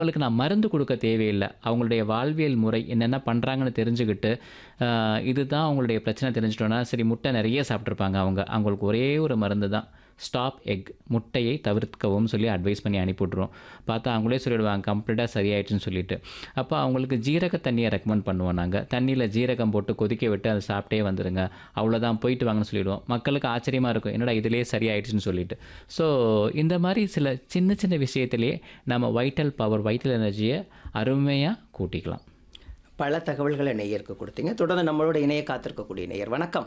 அவங்களுக்கு நான் மருந்து கொடுக்க தேவையில்லை அவங்களுடைய வாழ்வியல் முறை என்னென்ன பண்ணுறாங்கன்னு தெரிஞ்சுக்கிட்டு ஆஹ், இதுதான் அவங்களுடைய பிரச்சனை தெரிஞ்சிட்டோன்னா சரி முட்டை நிறைய சாப்பிட்ருப்பாங்க அவங்க அவங்களுக்கு ஒரே ஒரு மருந்து தான் ஸ்டாப் எக் முட்டையை தவிர்க்கவும் சொல்லி அட்வைஸ் பண்ணி அனுப்பிவிட்ருவோம் பார்த்தா அவங்களே சொல்லிடுவாங்க கம்ப்ளீட்டாக சரியாயிடுச்சுன்னு சொல்லிட்டு அப்போ அவங்களுக்கு ஜீரக தண்ணியை ரெக்கமெண்ட் பண்ணுவோம் நாங்கள் தண்ணியில் ஜீரகம் போட்டு கொதிக்க விட்டு அதை சாப்பிட்டே வந்துடுங்க அவ்வளோதான் போயிட்டு வாங்கன்னு சொல்லிடுவோம் மக்களுக்கு ஆச்சரியமாக இருக்கும் என்னடா இதிலே சரியாயிடுச்சுன்னு சொல்லிட்டு ஸோ இந்த மாதிரி சில சின்ன சின்ன விஷயத்திலேயே நம்ம வைட்டல் பவர் வைட்டல் எனர்ஜியை அருமையாக கூட்டிக்கலாம் பல தகவல்களை நேயருக்கு கொடுத்தீங்க தொடர்ந்து நம்மளோட இணைய காத்திருக்கக்கூடிய நேயர் வணக்கம்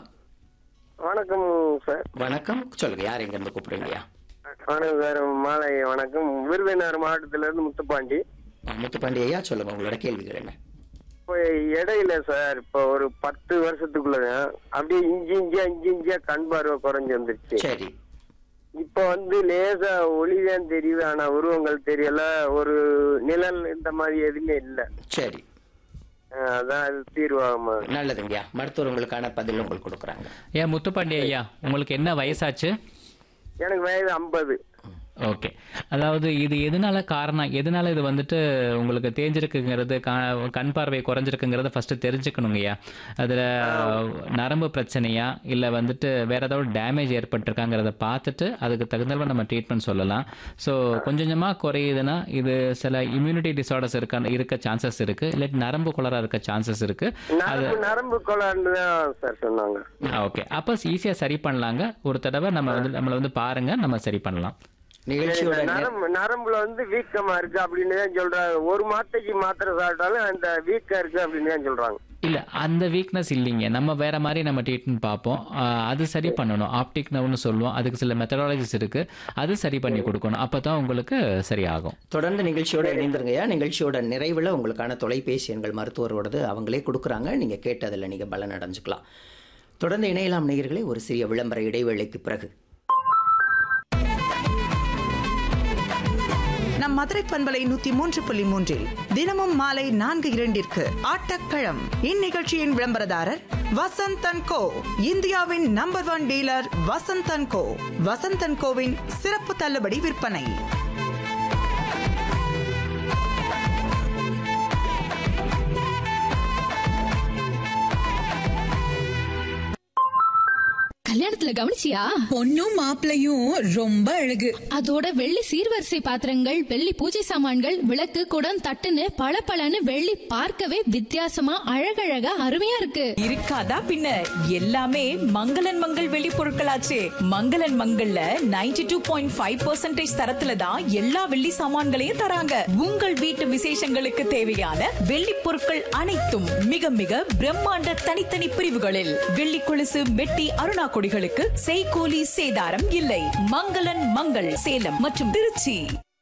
வணக்கம் சார் வணக்கம் சொல்லுங்க யார் எங்கேருந்து கூப்பிடுறீங்கய்யா வணக்கம் சார் மாலை வணக்கம் விருதுநகர் மாவட்டத்துல இருந்து முத்துப்பாண்டி முத்துப்பாண்டி ஐயா சொல்லுங்க உங்களோட கேள்விகள் என்ன இப்போ இடையில சார் இப்போ ஒரு பத்து வருஷத்துக்குள்ள அப்படியே இஞ்சி இஞ்சியா இஞ்சி இஞ்சியா கண் பார்வை குறைஞ்சு வந்துருச்சு சரி இப்போ வந்து லேசா ஒளிதான் தெரியுது ஆனா உருவங்கள் தெரியல ஒரு நிழல் இந்த மாதிரி எதுவுமே இல்ல சரி அஹ் அதான் அது தீர்வாகுமா நல்லதுங்கய்யா மருத்துவர் உங்களுக்கான பதில் உங்களுக்கு கொடுக்குறாங்க ஏன் முத்துப்பாண்டி ஐயா உங்களுக்கு என்ன வயசாச்சு எனக்கு வயது ஐம்பது ஓகே அதாவது இது எதனால காரணம் எதனால இது வந்துட்டு உங்களுக்கு தேஞ்சிருக்குங்கிறது கா- கண் பார்வை குறைஞ்சிருக்குங்கிறத ஃபஸ்ட்டு தெரிஞ்சுக்கணுங்கய்யா அதில் நரம்பு பிரச்சனையா இல்லை வந்துட்டு வேற ஏதாவது டேமேஜ் ஏற்பட்டிருக்காங்கிறத பார்த்துட்டு அதுக்கு தகுந்தளவு நம்ம ட்ரீட்மெண்ட் சொல்லலாம் ஸோ கொஞ்சம் கொஞ்சமாக குறையுதுன்னா இது சில இம்யூனிட்டி டிசார்டர்ஸ் இருக்க இருக்க சான்சஸ் இருக்குது இல்லாட்டி நரம்பு குளராக இருக்க சான்சஸ் இருக்குது நரம்பு நரம்பு கோளாறுன்னு தான் சார் சொன்னாங்க ஓகே அப்போ ஈஸியாக சரி பண்ணலாங்க ஒரு தடவை நம்ம வந்து நம்மளை வந்து பாருங்கள் நம்ம சரி பண்ணலாம் நிகழ்ச்சியோட நே- நரம்பு நரம்புல வந்து வீக்கமா இருக்கு அப்படின்னு தான் சொல்றாங்க ஒரு மாத்தைக்கு மாத்திரை சாப்பிட்டாலும் அந்த வீக்கா இருக்கு அப்படின்னு தான் சொல்றாங்க இல்லை அந்த வீக்னஸ் இல்லைங்க நம்ம வேற மாதிரி நம்ம ட்ரீட்மெண்ட் பார்ப்போம் ஆஹ் அது சரி பண்ணணும் ஆப்டிக் நவ்னு சொல்லுவோம் அதுக்கு சில மெத்தடாலஜிஸ் இருக்கு அது சரி பண்ணி கொடுக்கணும் அப்போ தான் உங்களுக்கு சரியாகும் தொடர்ந்து நிகழ்ச்சியோட இணைந்திருங்கய்யா நிகழ்ச்சியோட நிறைவில் உங்களுக்கான தொலைபேசி எண்கள் மருத்துவரோடது அவங்களே கொடுக்குறாங்க நீங்கள் கேட்டதில் நீங்கள் பலன் அடைஞ்சுக்கலாம் தொடர்ந்து இணையலாம் நேயர்களே ஒரு சிறிய விளம்பர இடைவேளைக்கு பிறகு நம் மதுரை பண்பலை நூத்தி மூன்று புள்ளி மூன்றில் தினமும் மாலை நான்கு இரண்டிற்கு ஆட்டக்களம் இந்நிகழ்ச்சியின் விளம்பரதாரர் வசந்தன் கோ இந்தியாவின் number one dealer Vasanthan co Vasanthan கோவின் சிறப்பு தள்ளுபடி விற்பனை கல்யாணத்துல கவனிச்சியா பொண்ணும் மாப்பிளையும் ரொம்ப அழகு அதோட வெள்ளி சீர்வரிசை பாத்திரங்கள் வெள்ளி பூஜை சாமான்கள் விளக்கு குடம் தட்டுன்னு பளபளன்னு வெள்ளி பார்க்கவே வித்தியாசமா அழகழகா அருமையா இருக்கு இருக்காதா பின்ன எல்லாமே மங்களன் மங்கள் வெளி பொருட்களாச்சே மங்களன் மங்கள்ல 92.5% டூ பாயிண்ட் ஃபைவ் பர்சன்டேஜ் தரத்துல தான் எல்லா வெள்ளி சாமான்களையும் தராங்க உங்கள் வீட்டு விசேஷங்களுக்கு தேவையான வெள்ளி பொருட்கள் அனைத்தும் மிக மிக பிரம்மாண்ட தனித்தனி பிரிவுகளில் வெள்ளி கொலுசு மெட்டி அருணா கொடிகளுக்கு செய்கூலி சேதாரம் இல்லை மங்களன் மங்கள் சேலம் மற்றும் திருச்சி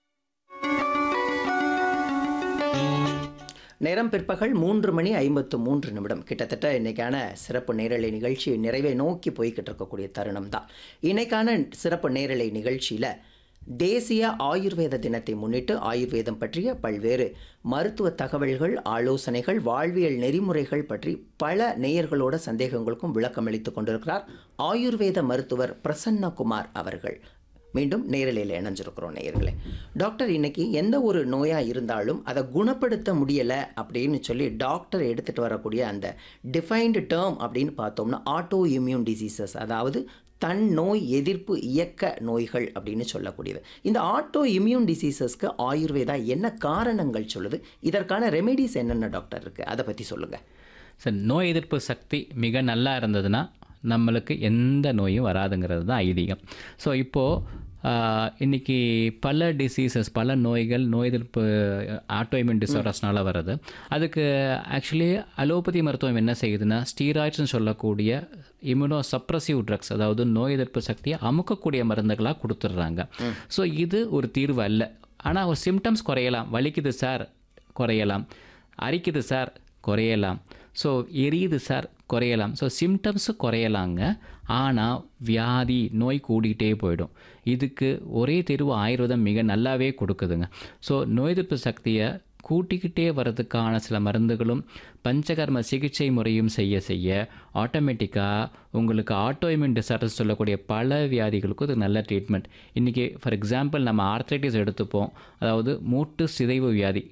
நேரம் பிற்பகல் மூன்று மணி ஐம்பத்து மூன்று நிமிடம் கிட்டத்தட்ட இன்னைக்கான சிறப்பு நேரலை நிகழ்ச்சி நிறைவை நோக்கி போய்கிட்டு இருக்கக்கூடிய தருணம் தான் இன்னைக்கான சிறப்பு நேரலை நிகழ்ச்சியில் தேசிய ஆயுர்வேத தினத்தை முன்னிட்டு ஆயுர்வேதம் பற்றிய பல்வேறு மருத்துவ தகவல்கள் ஆலோசனைகள் வாழ்வியல் நெறிமுறைகள் பற்றி பல நேயர்களோட சந்தேகங்களுக்கும் விளக்கம் அளித்துக் கொண்டிருக்கிறார் ஆயுர்வேத மருத்துவர் பிரசன்னகுமார் அவர்கள் மீண்டும் நேரலையில் இணைஞ்சிருக்கிறோம் நேயர்களே டாக்டர் இன்னைக்கு எந்த ஒரு நோயாக இருந்தாலும் அதை குணப்படுத்த முடியலை அப்படின்னு சொல்லி டாக்டர் எடுத்துகிட்டு வரக்கூடிய அந்த டிஃபைன்டு டேர்ம் அப்படின்னு பார்த்தோம்னா ஆட்டோ இம்யூன் டிசீசஸ் அதாவது தன் நோய் எதிர்ப்பு இயக்க நோய்கள் அப்படின்னு சொல்லக்கூடியது இந்த ஆட்டோ இம்யூன் டிசீசஸ்க்கு ஆயுர்வேதா என்ன காரணங்கள் சொல்லுது இதற்கான ரெமெடிஸ் என்னென்ன டாக்டர் இருக்குது அதை பற்றி சொல்லுங்கள் சரி நோய் எதிர்ப்பு சக்தி மிக நல்லா இருந்ததுன்னா நம்மளுக்கு எந்த நோயும் வராதுங்கிறது தான் ஐதீகம் ஸோ இப்போது இன்னைக்கு பல டிசீசஸ் பல நோய்கள் நோய் எதிர்ப்பு ஆட்டோஇம்யூன் டிசார்டர்ஸ்னால வருது அதுக்கு ஆக்சுவலி அலோபதி மருத்துவம் என்ன செய்யுதுன்னா ஸ்டீராய்ட்ஸ்னு சொல்லக்கூடிய இம்யூனோ சப்ரசிவ் ட்ரக்ஸ் அதாவது நோய் எதிர்ப்பு சக்தியை அமுக்கக்கூடிய மருந்துகளாக கொடுத்துட்றாங்க ஸோ இது ஒரு தீர்வு அல்ல ஆனால் ஒரு சிம்டம்ஸ் குறையலாம் வலிக்குது சார் குறையலாம் அரிக்குது சார் குறையலாம் ஸோ எரியுது சார் குறையலாம் ஸோ சிம்டம்ஸு குறையலாங்க ஆனால் வியாதி நோய் கூடிக்கிட்டே போயிடும் இதுக்கு ஒரே தீர்வு ஆயுர்வேதம் மிக நல்லாவே கொடுக்குதுங்க ஸோ நோய் எதிர்ப்பு சக்தியை கூட்டிக்கிட்டே வர்றதுக்கான சில மருந்துகளும் பஞ்சகர்ம சிகிச்சை முறையும் செய்ய செய்ய ஆட்டோமேட்டிக்காக உங்களுக்கு ஆட்டோஇம்யூன் டிசார்டர்ஸ் சொல்லக்கூடிய பல வியாதிகளுக்கும் இது நல்ல ட்ரீட்மெண்ட் இன்றைக்கி ஃபார் எக்ஸாம்பிள் நம்ம ஆர்த்ரைட்டிஸ் எடுத்துப்போம் அதாவது மூட்டு சிதைவு வியாதி